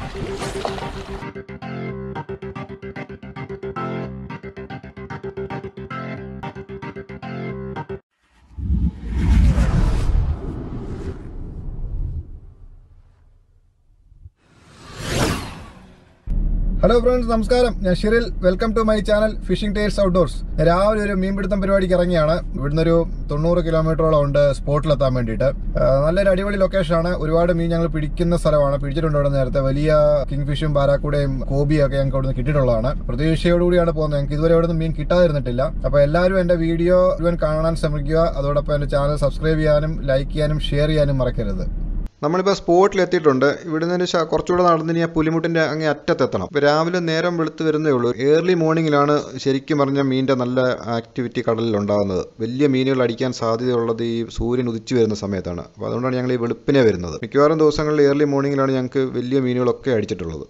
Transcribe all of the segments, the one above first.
Hello friends നമസ്കാരം ഞാൻ Shiril welcome to my channel fishing tales outdoors രാവിലെ ഒരു മീൻപിടുത്തം പരിപാടിക്ക് ഇറങ്ങിയാണ് ഇവിടുന്ന് ഒരു തൊണ്ണൂറ് കിലോമീറ്ററോളം ഉണ്ട് സ്പോട്ടിലെത്താൻ വേണ്ടിയിട്ട് ആ, നല്ലൊരു അടിപൊളി ലൊക്കേഷനാണ് ഒരുപാട് മീൻ ഞങ്ങൾ പിടിക്കുന്ന സ്ഥലമാണ് പിടിച്ചിട്ടുണ്ട് ഇവിടെ നേരത്തെ വലിയ കിങ് ഫിഷും ബാരാക്കൂടയും കോബിയും ഒക്കെ ഞങ്ങൾക്ക് ഇവിടുന്ന് കിട്ടിയിട്ടുള്ളതാണ് പ്രതീക്ഷയോടുകൂടിയാണ് പോകുന്നത് ഞങ്ങൾക്ക് ഇതുവരെ ഇവിടുന്ന് മീൻ കിട്ടാതിരുന്നിട്ടില്ല അപ്പോൾ എല്ലാവരും എൻ്റെ വീഡിയോ മുഴുവൻ കാണാൻ ശ്രമിക്കുക അതോടൊപ്പം എൻ്റെ ചാനൽ സബ്സ്ക്രൈബ് ചെയ്യാനും ലൈക്ക് ചെയ്യാനും ഷെയർ ചെയ്യാനും മറക്കരുത് നമ്മളിപ്പോൾ സ്പോട്ടിൽ എത്തിയിട്ടുണ്ട് ഇവിടെ നിന്ന് ശ- കുറച്ചുകൂടെ നടന്ന് ഇനി ആ പുലിമുട്ടിൻ്റെ അങ്ങേ അറ്റത്തെത്തണം ഇപ്പോൾ രാവിലെ നേരം വെളുത്ത് വരുന്നേ ഉള്ളൂ ഏർലി മോർണിംഗിലാണ് ശരിക്കും പറഞ്ഞ മീനിൻ്റെ നല്ല ആക്ടിവിറ്റി കടലിൽ ഉണ്ടാകുന്നത് വലിയ മീനുകൾ അടിക്കാൻ സാധ്യതയുള്ളത് ഈ സൂര്യൻ ഉദിച്ചു വരുന്ന സമയത്താണ് അപ്പോൾ അതുകൊണ്ടാണ് ഞങ്ങൾ ഈ വെളുപ്പിനെ വരുന്നത് മിക്കവാറും ദിവസങ്ങളിൽ ഏർലി മോർണിംഗിലാണ് ഞങ്ങൾക്ക് വലിയ മീനുകളൊക്കെ അടിച്ചിട്ടുള്ളത്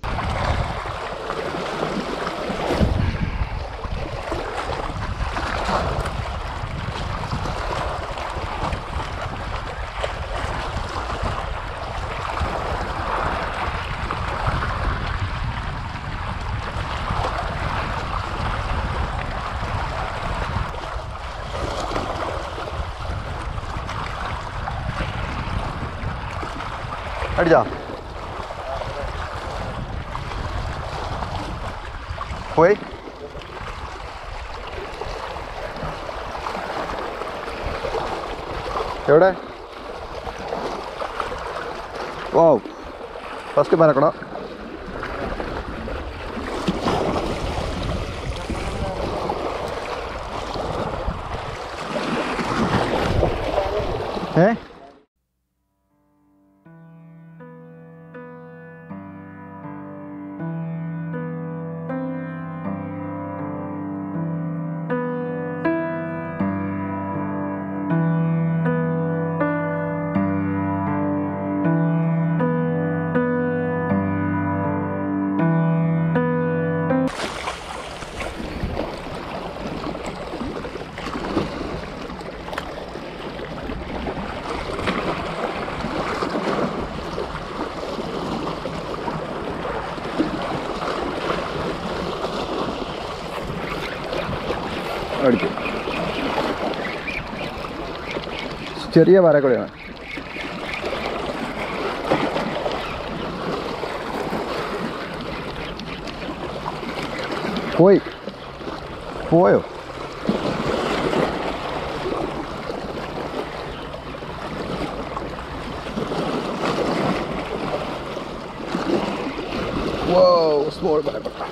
അടിച്ചാ പോയി എവിടെ ഓ ഫസ്റ്റ് മനക്കണ ഏ അടിച്ചു ചെറിയ പാരക്കുടയാണ് പോയി പോയോ Whoa, small പാരക്കുട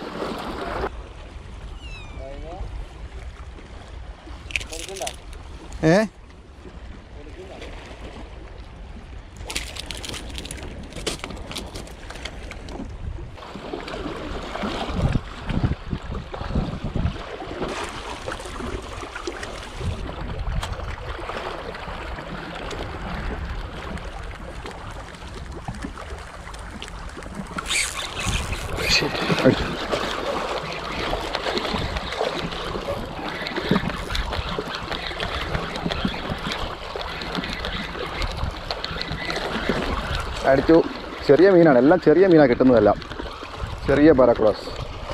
ഏ അടിച്ചു ചെറിയ മീനാണ് എല്ലാം ചെറിയ മീനാണ് കിട്ടുന്നതെല്ലാം ചെറിയ പാരാക്ലാസ്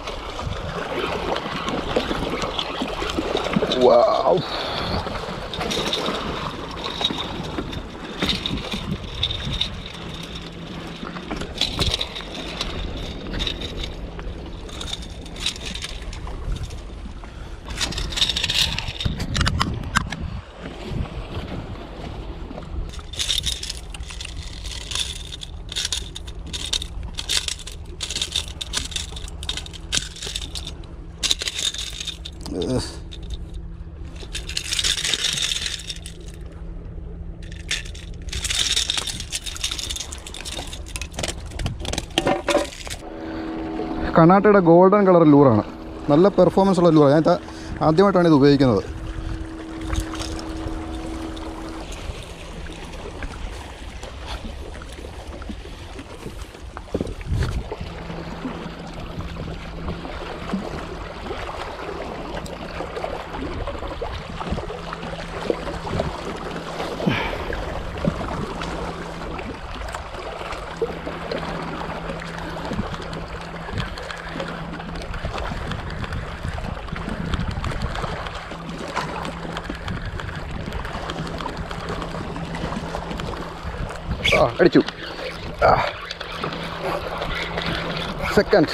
വാവ് കർണാട്ടകയുടെ ഗോൾഡൻ കളർ ലൂറാണ് നല്ല പെർഫോമൻസ് ഉള്ള ലൂറാണ് ഞാൻ ഇത് ആദ്യമായിട്ടാണ് ഇത് ഉപയോഗിക്കുന്നത് അടിച്ചു സെക്കൻഡ്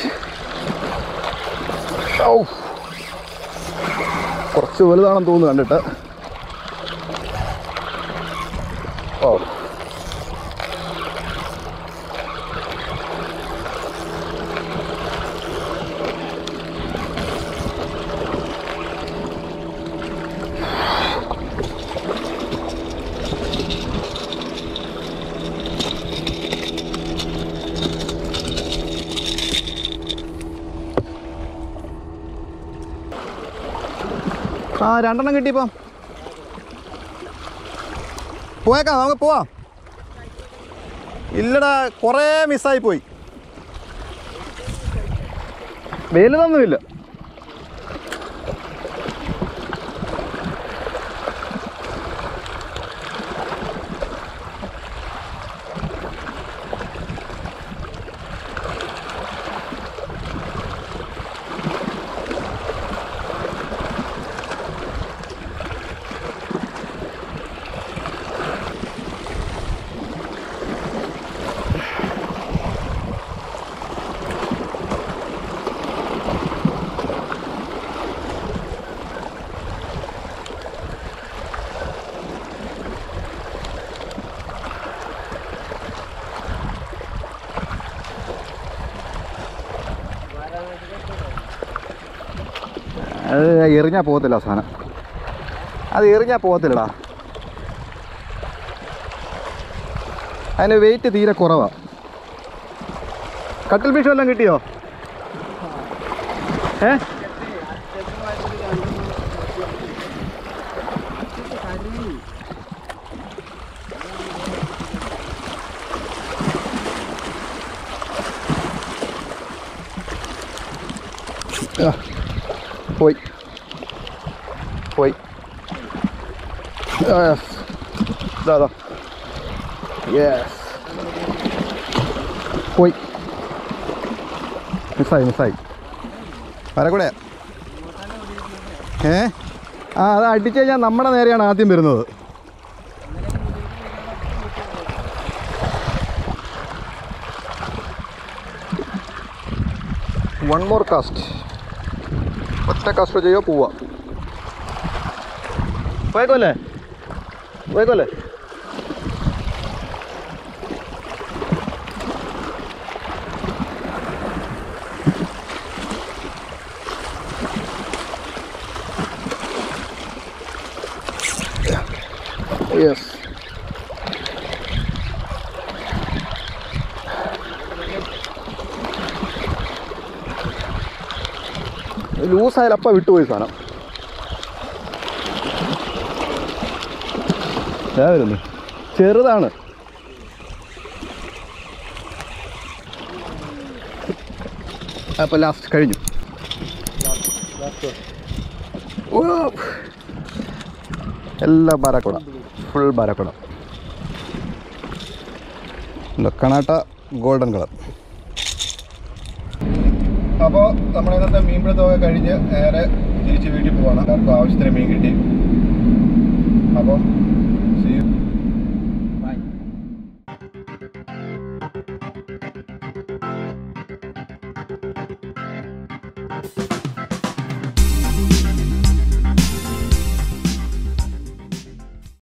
ഔ കുറച്ച് വലുതാണെന്ന് തോന്നുന്നു കണ്ടിട്ട് ഓ ആ രണ്ടെണ്ണം കിട്ടിയപ്പം പോയേക്കാം നമുക്ക് പോവാം ഇല്ലടാ കുറേ മിസ്സായി പോയി വലുതൊന്നുമില്ല അത് എറിഞ്ഞാൽ പോകത്തില്ല ആ സാധനം അത് എറിഞ്ഞാൽ പോകത്തില്ലടാ അതിന് വെയിറ്റ് തീരെ കുറവാണ് കട്ടിൽ ഫിഷ് വല്ലതും കിട്ടിയോ ഏ ആ, പോയി പോയി യെസ് ഇതാ ഇതാ യെസ് പോയി മിസ്സായി മിസ്സായി വരക്കൂടെ ഏ ആ അത് അടിച്ചു കഴിഞ്ഞാൽ നമ്മുടെ നേരെയാണ് ആദ്യം വരുന്നത് വൺ മോർ കാസ്റ്റ് ഒറ്റ കാസ്റ്റ് ചെയ്യോ പോവാ പോയേക്കോല്ലേ പോയേക്കോല്ലേ യെസ് ലൂസായാലും അപ്പം വിട്ടുപോയി സാധനം ദാ വരുന്നു ചെറുതാണ് അപ്പോൾ ലാസ്റ്റ് കഴിഞ്ഞു ഓ. എല്ലാം ബാരാക്കുട ഫുൾ ബാരാക്കുട കണാട്ട ഗോൾഡൻ കളർ അപ്പോൾ നമ്മുടെ ഇന്നത്തെ മീൻപിടുത്തമൊക്കെ കഴിഞ്ഞ് നേരെ തിരിച്ച് വീട്ടിൽ പോവാണ് എല്ലാവർക്കും ആവശ്യത്തിന് മീൻ കിട്ടി അപ്പം